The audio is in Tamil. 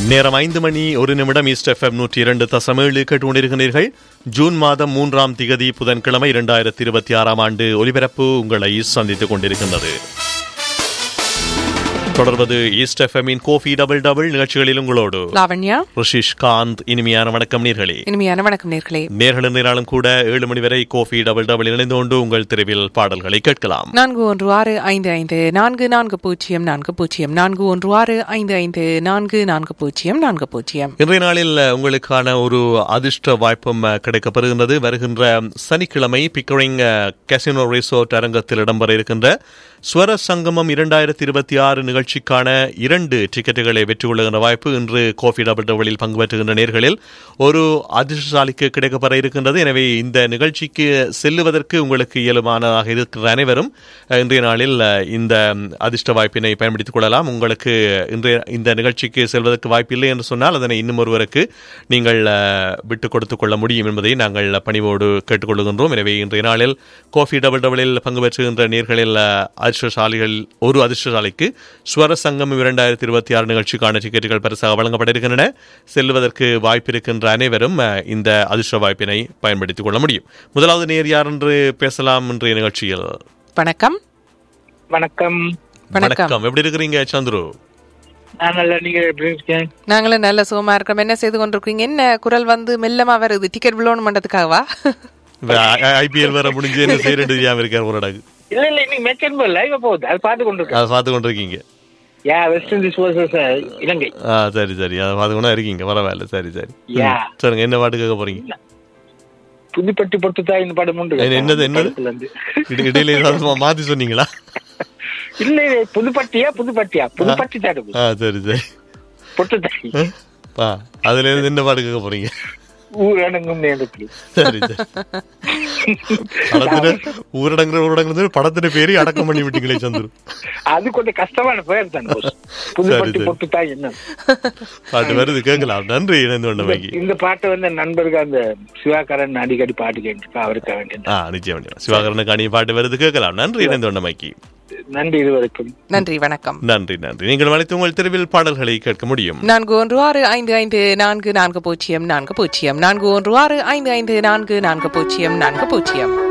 நேரம் ஐந்து மணி ஒரு நிமிடம் ஈஸ்ட் எஃப்எம் நூற்றி இரண்டு தசமேழு கேட்டுக்கொண்டிருக்கிறீர்கள் ஜூன் மாதம் மூன்றாம் திகதி புதன்கிழமை இரண்டாயிரத்தி இருபத்தி ஆறாம் ஆண்டு ஒலிபரப்பு உங்களை சந்தித்துக் கொண்டிருக்கின்றது தொடர்வது ஈஸ்ட் எஃப்எம்மின் கோஃபி டபுள் டபுள் நிகழ்ச்சிகளில் உங்களோடு லாவண்யா ரிஷிஷ் காந்த் இனிமையான வணக்கம் நேர்களே இனிமையான வணக்கம் நேர்களே நேர்களும் நேராலும் கூட ஏழு மணி வரை கோஃபி டபுள் டபுள் இணைந்து கொண்டு உங்கள் தெருவில் பாடல்களை கேட்கலாம் நான்கு ஒன்று ஆறு ஐந்து ஐந்து நான்கு நான்கு பூஜ்ஜியம் நான்கு பூஜ்ஜியம் நான்கு ஒன்று ஆறு ஐந்து ஐந்து நான்கு நான்கு பூஜ்ஜியம் நான்கு பூஜ்ஜியம் இன்றைய நாளில் உங்களுக்கான ஒரு அதிர்ஷ்ட வாய்ப்பும் அஹ், கிடைக்கப்படுகின்றது வருகின்ற சனிக்கிழமை பிக்கரிங் கசினோ ரிசோர்ட் அரங்கத்தில் இடம்பெற இருக்கின்ற ஸ்வர சங்கமம் இரண்டாயிரத்தி இருபத்தி ஆறு நிகழ்ச்சிக்கான இரண்டு டிக்கெட்டுகளை வெற்றி கொள்ளுகின்ற வாய்ப்பு இன்று கோஃபி டபுள் டபுளில் பங்கு பெற்றுகின்ற நேர்களில் ஒரு அதிர்ஷ்டசாலிக்கு கிடைக்கப்பெற இருக்கின்றது எனவே இந்த நிகழ்ச்சிக்கு செல்லுவதற்கு உங்களுக்கு இயலுமானதாக இருக்கிற அனைவரும் அஹ், இன்றைய நாளில் அஹ், இந்த ம், அதிர்ஷ்ட வாய்ப்பினை பயன்படுத்திக் கொள்ளலாம் உங்களுக்கு இன்றைய இந்த நிகழ்ச்சிக்கு செல்வதற்கு வாய்ப்பில்லை என்று சொன்னால் அதனை இன்னும் ஒருவருக்கு நீங்கள் அஹ், விட்டுக் கொடுத்துக் கொள்ள முடியும் என்பதை நாங்கள் பணிவோடு கேட்டுக்கொள்கின்றோம் எனவே இன்றைய நாளில் கோஃபி டபுள் டபுளில் பங்கு பெற்றுகின்ற நேர்களில் அஹ், அதிர்ஷ்டசாலிகள் ஒரு அதிர்ஷ்டசாலிக்கு ஸ்வர சங்கம் இரண்டாயிரத்தி இருபத்தி ஆறு நிகழ்ச்சிக்கான டிக்கெட்டுகள் பரிசாக வழங்கப்பட இருக்கின்றன செல்வதற்கு வாய்ப்பிருக்கின்ற அனைவரும் அஹ், இந்த அதிர்ஷ்ட வாய்ப்பினை பயன்படுத்திக் கொள்ள முடியும் முதலாவது நேர் யார் என்று பேசலாம் இன்றைய நிகழ்ச்சியில் வணக்கம் வணக்கம் வணக்கம் எப்படி இருக்கிறீங்க சந்துரு நான் நல்லா நீங்க எப்படி இருக்கேன் நாங்களும் நல்ல சுகமா இருக்கிறோம் என்ன செய்து கொண்டிருக்கீங்க என்ன குரல் வந்து மெல்லமா வருது டிக்கெட் விழணும் பண்றதுக்காகவா ஐபிஎல் வேற முடிஞ்சு என்ன செய்யறது தெரியாம இருக்கார் ஒரு இடக்கு இல்ல இல்ல இன்னைக்கு மேட்ச் லைவ் போகுது அது பார்த்து கொண்டிருக்கேன் அதை பார்த்து கொண்டு இருக்கீங்க yeah West Indies versus Ilangai ஆ சரி சரி அதை பார்த்து கொண்டு இருக்கீங்க பரவாயில்ல சரி சரி யா சரிங்க என்ன பாட்டு கேட்க போறீங்க புதுப்பட்டி பொட்டு தாய் இந்த பாடம் உண்டு என்ன- என்னது, என்னது? படத்துல இருந்து. இட- இடையில ஏதாவது மா- மாத்தி சொன்னீங்களா இல்ல இல்ல புதுப்பட்டியா புதுப்பட்டியா புதுப்பட்டி தாடு ஆ சரி சரி பொட்டு தாய் ஆ அதுல இருந்து என்ன பாட்டு கேட்க போறீங்க ஊரடங்கும் நேரத்தில் சரி சரி படத்துல ஊரடங்குற ஊரடங்குறது படத்துல பேரு அடக்கம் பண்ணி விட்டீங்களே சந்துரு அது கொஞ்சம் கஷ்டமான பேர் தான் boss. புதுப்பட்டி சரி. பொட்டு தாய் என்ன பாட்டு வருது கேட்கலாம் நன்றி இணைந்து கொண்டமைக்கு இந்த பாட்டை வந்து நண்பருக்கு அந்த சிவாகரன் அடிக்கடி பாட்டு கேட்டுருக்கா அவருக்கு வேண்டியது ஆ நிச்சயம் நிச்சயம். சிவாகரனுக்கு அணி பாட்டு வருது கேட்கலாம் நன்றி இணைந்து கொண்டமைக்கு நன்றி இதுவரைக்கும் நன்றி வணக்கம் நன்றி நன்றி நீங்கள் அனைத்து உங்கள் தெருவில் பாடல்களை கேட்க முடியும் நான்கு ஒன்று ஆறு ஐந்து ஐந்து நான்கு நான்கு பூஜ்ஜியம் நான்கு பூஜ்ஜியம் நான்கு ஒன்று ஆறு ஐந்து ஐந்து நான்கு நான்கு பூஜ்ஜியம் நான்கு பூஜ்ஜியம்